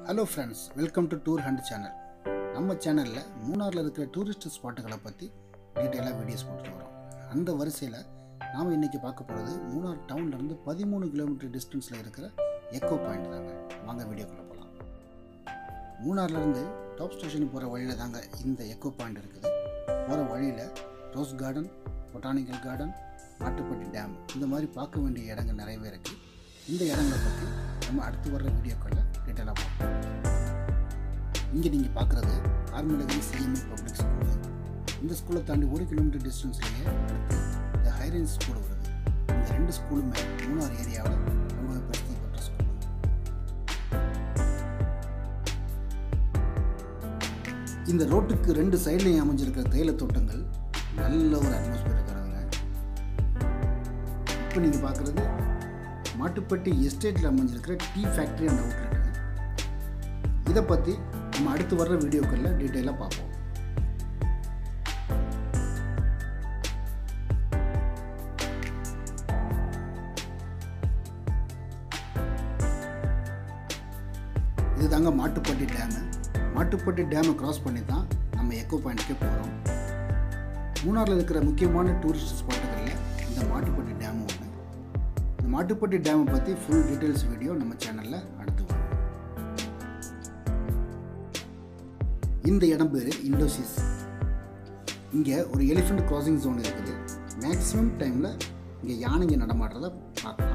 hello friends welcome to tour hunt channel நம்ம சேனலில் மூணாரில் இருக்கிற டூரிஸ்ட் ஸ்பாட்டுகளை பற்றி டீட்டெயிலாக வீடியோஸ் போட்டுட்டு வரோம் அந்த வரிசையில் நாம் இன்றைக்கி பார்க்க போகிறது மூணார் டவுன்லேருந்து பதிமூணு கிலோமீட்டர் டிஸ்டன்ஸில் இருக்கிற எக்கோ பாயிண்ட் தாங்க வாங்க வீடியோக்குள்ளே போகலாம் மூணார்லேருந்து டாப் ஸ்டேஷனுக்கு போகிற வழியில் தாங்க இந்த எக்கோ பாயிண்ட் இருக்குது போகிற வழியில் rose garden botanical garden Mattupetty dam இந்த மாதிரி பார்க்க வேண்டிய இடங்கள் நிறையவே இருக்குது இந்த இடங்களை பற்றி நம்ம அடுத்து வர்ற வீடியோக்களில் டீட்டெயிலாக பார்ப்போம் இங்கே நீங்கள் பார்க்குறது ஆர்மிலகிரி சிஎம்ஐ பப்ளிக் ஸ்கூலு இந்த ஸ்கூலை தாண்டி ஒரு கிலோமீட்டர் டிஸ்டன்ஸ்லேயே அடுத்து இந்த ஹைரேஞ்ச் ஸ்கூல் வருது இந்த ரெண்டு ஸ்கூலுமே மூணார் ஏரியாவில் ரொம்பவே பிரசித்தி பெற்ற ஸ்கூல் இந்த ரோட்டுக்கு ரெண்டு சைட்லையும் அமைஞ்சிருக்கிற தேயிலை தோட்டங்கள் நல்ல ஒரு அட்மாஸ்பியர் தருதுங்க இப்போ நீங்கள் பார்க்குறது மாட்டுப்பட்டி எஸ்டேட்டில் அமைஞ்சிருக்கிற டீ ஃபேக்ட்ரி அண்ட் அவுட்லெட்டுங்க இதை பற்றி நம்ம அடுத்து வர்ற வீடியோக்களில் டீட்டெயிலாக பார்ப்போம் இது தாங்க மாட்டுப்பட்டி டேமு மாட்டுப்பட்டி டேமை கிராஸ் பண்ணி தான் நம்ம எக்கோ பாயிண்ட்டுக்கே போகிறோம் மூணாரில் இருக்கிற முக்கியமான டூரிஸ்ட் ஸ்பாட்டுகளில் இந்த மாட்டுப்பட்டி டேமும் ஒன்று இந்த மாட்டுப்பட்டி டேமை பற்றி ஃபுல் டீட்டெயில்ஸ் வீடியோ நம்ம சேனலில் அடுத்து வரும் இந்த இடம் பேர் இண்டோசிஸ் இங்கே ஒரு எலிஃபெண்ட் கிராசிங் ஜோன் இருக்குது மேக்ஸிமம் டைமில் இங்கே யானைங்க நடமாடுறத பார்க்கலாம்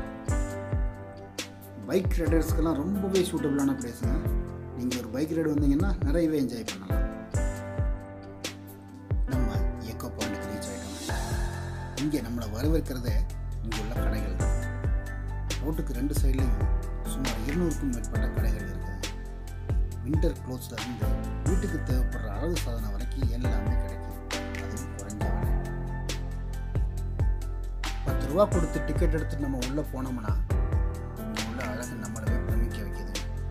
பைக் ரைடர்ஸ்க்கெல்லாம் ரொம்பவே சூட்டபிளான பிளேஸுங்க நீங்கள் ஒரு பைக் ரைடு வந்தீங்கன்னா நிறையவே என்ஜாய் பண்ணலாம் நம்ம எக்கோ பாயிண்ட்டுக்கு ரீச் ஆகிட்டோம் இங்கே நம்மளை வரவேற்கிறதே இங்கே உள்ள கடைகள் தான் ரோட்டுக்கு ரெண்டு சைட்லேயும் சுமார் இருநூறுக்கும் மேற்பட்ட கடைகள் இருக்குது வின்டர் க்ளோத்ஸில் இருந்து வீட்டுக்கு தேவைப்படுற அழகு சாதனம் வரைக்கும் எல்லாமே கிடைக்கும் அதுவும் குறைஞ்ச விலை பத்து ரூபா கொடுத்து டிக்கெட் எடுத்துட்டு நம்ம உள்ளே போனோம்னா இங்கே உள்ள அழகு நம்மளவே பிரமிக்க வைக்குது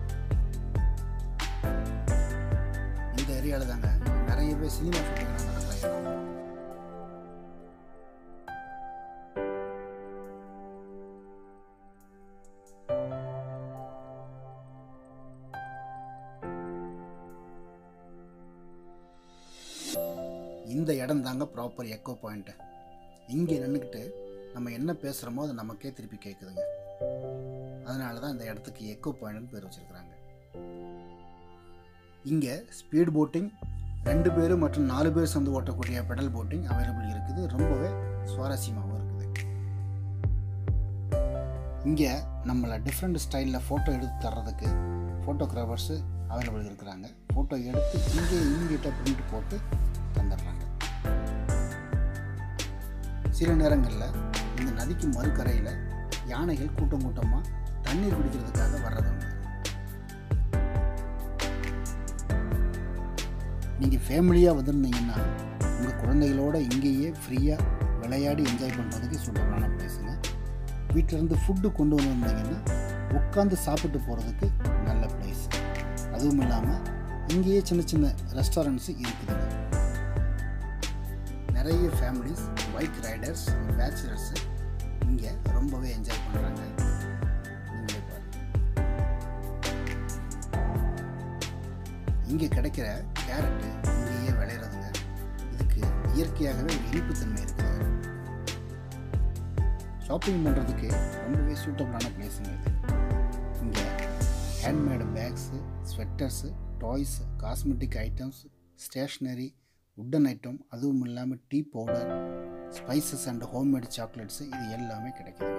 இந்த ஏரியாவில் தாங்க நிறையவே சினிமா ஷூட்டிங்லாம் நடக்கிற இடம் இந்த இடம் தாங்க ப்ராப்பர் எக்கோ பாயிண்ட்டு இங்கே நின்றுக்கிட்டு நம்ம என்ன பேசுகிறோமோ அது நமக்கே திருப்பி கேட்குதுங்க அதனால தான் இந்த இடத்துக்கு எக்கோ பாயிண்ட்னு பேர் வச்சுருக்குறாங்க இங்கே ஸ்பீட் போட்டிங் ரெண்டு பேர் மற்றும் நாலு பேர் சேர்ந்து ஓட்டக்கூடிய பெடல் போட்டிங் அவைலபிள் இருக்குது ரொம்பவே சுவாரஸ்யமாகவும் இருக்குது இங்கே நம்மளை டிஃப்ரெண்ட் ஸ்டைலில் ஃபோட்டோ எடுத்து தர்றதுக்கு ஃபோட்டோகிராஃபர்ஸு அவைலபிள் இருக்கிறாங்க ஃபோட்டோ எடுத்து இங்கே இமீடியட்டாக பிரிண்ட் போட்டு தந்துடுறாங்க சில நேரங்களில் இந்த நதிக்கு மறுக்கரையில் யானைகள் கூட்டம் கூட்டமாக தண்ணீர் குடிக்கிறதுக்காக வர்றதுண்டு நீங்கள் ஃபேமிலியாக வந்திருந்தீங்கன்னா உங்கள் குழந்தைகளோட இங்கேயே ஃப்ரீயாக விளையாடி என்ஜாய் பண்ணுறதுக்கு சூட்டபுளான பிளேஸுங்க வீட்டிலேருந்து ஃபுட்டு கொண்டு வந்திருந்தீங்கன்னா உட்காந்து சாப்பிட்டு போகிறதுக்கு நல்ல பிளேஸ் அதுவும் இல்லாமல் இங்கேயே சின்ன சின்ன ரெஸ்டாரண்ட்ஸு இருக்குதுங்க நிறைய ஃபேமிலிஸ் பைக் ரைடர்ஸ் பேச்சுலர்ஸு இங்கே ரொம்பவே என்ஜாய் பண்ணுறாங்க நீங்களே பாருங்க இங்கே கிடைக்கிற கேரட்டு இங்கேயே விளையிறதுங்க இதுக்கு இயற்கையாகவே ஒரு இனிப்புத்தன்மை இருக்குது ஷாப்பிங் பண்ணுறதுக்கு ரொம்பவே சூட்டபுளான பிளேஸுங்க இது இங்கே handmade bags sweaters toys cosmetic items stationery woollen item அதுவும் இல்லாமல் tea powder spices and homemade chocolates இது எல்லாமே கிடைக்குதுங்க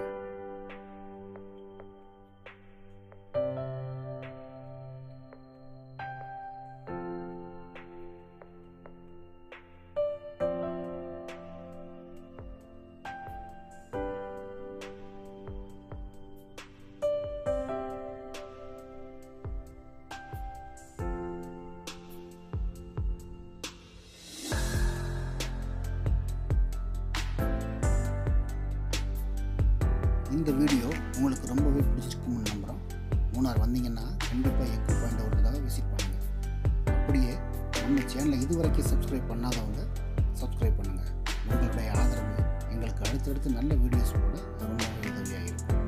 இந்த வீடியோ உங்களுக்கு ரொம்பவே பிடிச்சிருக்கும்னு நம்புகிறோம் மூணார் வந்தீங்கன்னா கண்டிப்பாக எக்கோ பாயிண்ட் ஒரு தடவை விசிட் பண்ணுங்கள் அப்படியே நம்ம சேனலை இதுவரைக்கும் சப்ஸ்கிரைப் பண்ணாதவங்க சப்ஸ்கிரைப் பண்ணுங்கள் உங்களுடைய ஆதரவு எங்களுக்கு அடுத்தடுத்து நல்ல வீடியோஸ் போட ரொம்பவே உதவியாக இருக்கும்